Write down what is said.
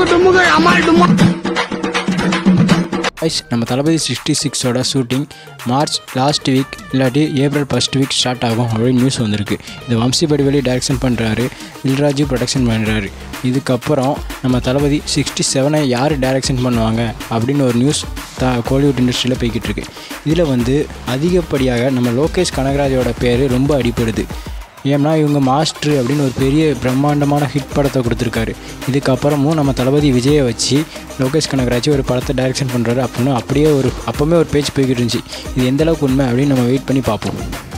அமுக்கு டுமுக்கு அமால் டுமா guys நம்ம தளபதி சிக்ஸ்டி சிக்ஸோட ஷூட்டிங் மார்ச் லாஸ்ட் வீக் இல்லாட்டி ஏப்ரல் ஃபஸ்ட் வீக் ஸ்டார்ட் ஆகும் அப்படின்னு நியூஸ் வந்திருக்கு இது வம்சி படிவெளி டைரக்ஷன் பண்ணுறாரு இல்ராஜு ப்ரொடக்ஷன் பண்ணுறாரு இதுக்கப்புறம் நம்ம தளபதி சிக்ஸ்டி செவனை யார் டைரக்ஷன் பண்ணுவாங்க அப்படின்னு ஒரு நியூஸ் த கோலிவுட் இண்டஸ்ட்ரியில் போய்கிட்டு இருக்கு இதில் வந்து அதிகப்படியாக நம்ம லோகேஷ் கனகராஜோட பேர் ரொம்ப அடிப்படுது ஏன்னா இவங்க மாஸ்டர் அப்படின்னு ஒரு பெரிய பிரம்மாண்டமான ஹிட் படத்தை கொடுத்துருக்காரு இதுக்கப்புறமும் நம்ம தளபதி விஜயை வச்சு லோகேஷ் கனகராஜ் ஒரு படத்தை டைரக்ஷன் பண்ணுறாரு அப்படின்னு அப்படியே ஒரு அப்போவுமே ஒரு பேச்சு போய்கிட்டு இருந்துச்சு இது எந்த அளவுக்கு உண்மை அப்படின்னு நம்ம வெயிட் பண்ணி பார்ப்போம்